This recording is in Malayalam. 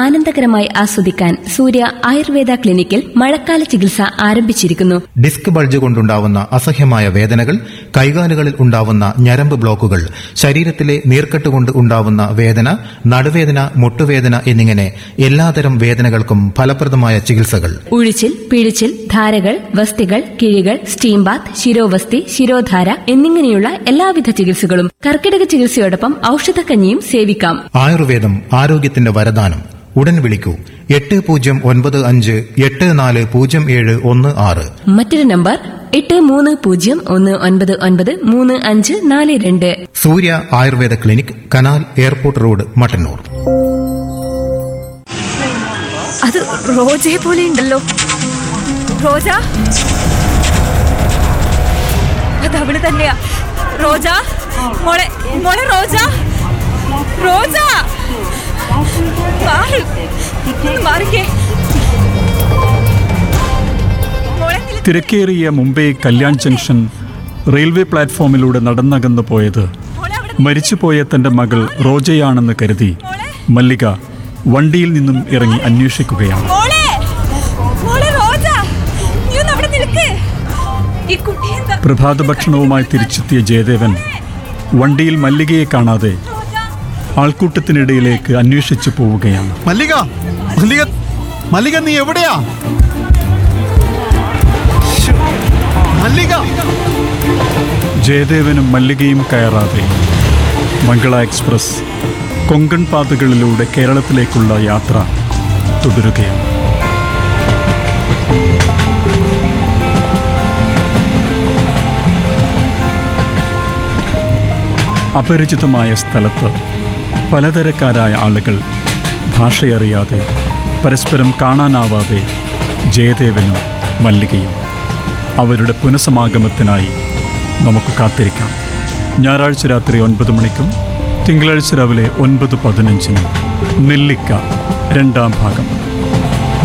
ആനന്ദകരമായി ആസ്വദിക്കാൻ സൂര്യ ആയുർവേദ ക്ലിനിക്കിൽ മഴക്കാല ചികിത്സ ആരംഭിച്ചിരിക്കുന്നു ഡിസ്ക് ബൾജ് കൊണ്ടുണ്ടാവുന്ന അസഹ്യമായ വേദനകൾ കൈകാലുകളിൽ ഉണ്ടാവുന്ന ഞരമ്പ് ബ്ലോക്കുകൾ ശരീരത്തിലെ നീർക്കെട്ട് കൊണ്ട് ഉണ്ടാവുന്ന വേദന നടുവേദന മുട്ടുവേദന എന്നിങ്ങനെ എല്ലാതരം വേദനകൾക്കും ഫലപ്രദമായ ചികിത്സകൾ ഉഴിച്ചിൽ പിഴിച്ചിൽ ധാരകൾ വസ്തികൾ കിഴികൾ സ്റ്റീം ബാത്ത് ശിരോവസ്തി ശിരോധാര എന്നിങ്ങനെയുള്ള എല്ലാവിധ ചികിത്സകളും കർക്കിടക ചികിത്സയോടൊപ്പം ഔഷധക്കഞ്ഞിയും സേവിക്കാം ആയുർവേദം ആരോഗ്യത്തിന്റെ വരദാനം ഉടൻ വിളിക്കൂ എട്ട് പൂജ്യം ഒൻപത് അഞ്ച് എട്ട് നാല് പൂജ്യം ഏഴ് ഒന്ന് ആറ് മറ്റൊരു നമ്പർ എട്ട് മൂന്ന് പൂജ്യം ഒന്ന് ഒൻപത് ഒൻപത് മൂന്ന് അഞ്ച് നാല് രണ്ട് Surya Ayurveda clinic canal airport road Mattannur അത് റോജയെ പോലെ ഉണ്ടല്ലോ റോജ അത് അവള് തന്നെയാ റോജ മോളെ മോളെ റോജ റോജ മാറ് ഒന്ന് മാറിക്കേ മോളെ നില- തിരക്കേറിയ മുംബൈ കല്യാൺ ജംഗ്ഷൻ റെയിൽവേ പ്ലാറ്റ്ഫോമിലൂടെ നടന്നകന്നു പോയത് മോളെ അവിടെ മരിച്ചുപോയ തന്റെ മകൾ റോജയാണെന്ന് കരുതി മല്ലിക വണ്ടിയിൽ നിന്നും ഇറങ്ങി അന്വേഷിക്കുകയാണ് മോളെ മോളെ റോജ നീ ഒന്ന് അവിടെ നിൽക്ക് ഈ കുട്ടി എന്താ പ്രഭാത ഭക്ഷണവുമായി തിരിച്ചെത്തിയ ജയദേവൻ വണ്ടിയിൽ മല്ലികയെ കാണാതെ ആൾക്കൂട്ടത്തിനിടയിലേക്ക് അന്വേഷിച്ചു പോവുകയാണ് മല്ലിക മല്ലിക മല്ലിക നീ എവിടെയാ ശ്ശോ, മല്ലിക ജയദേവനും മല്ലികയും കയറാതെ മംഗള എക്സ്പ്രസ് കൊങ്കൺ പാതകളിലൂടെ കേരളത്തിലേക്കുള്ള യാത്ര തുടരുകയാണ് അപരിചിതമായ സ്ഥലത്ത് പലതരക്കാരായ ആളുകൾ ഭാഷയറിയാതെ പരസ്പരം കാണാനാവാതെ ജയദേവനും മല്ലികയും അവരുടെ പുനഃസമാഗമത്തിനായി നമുക്ക് കാത്തിരിക്കാം ഞായറാഴ്ച രാത്രി ഒൻപത് മണിക്കും തിങ്കളാഴ്ച രാവിലെ ഒൻപത് പതിനഞ്ചിനും നെല്ലിക്ക രണ്ടാം ഭാഗം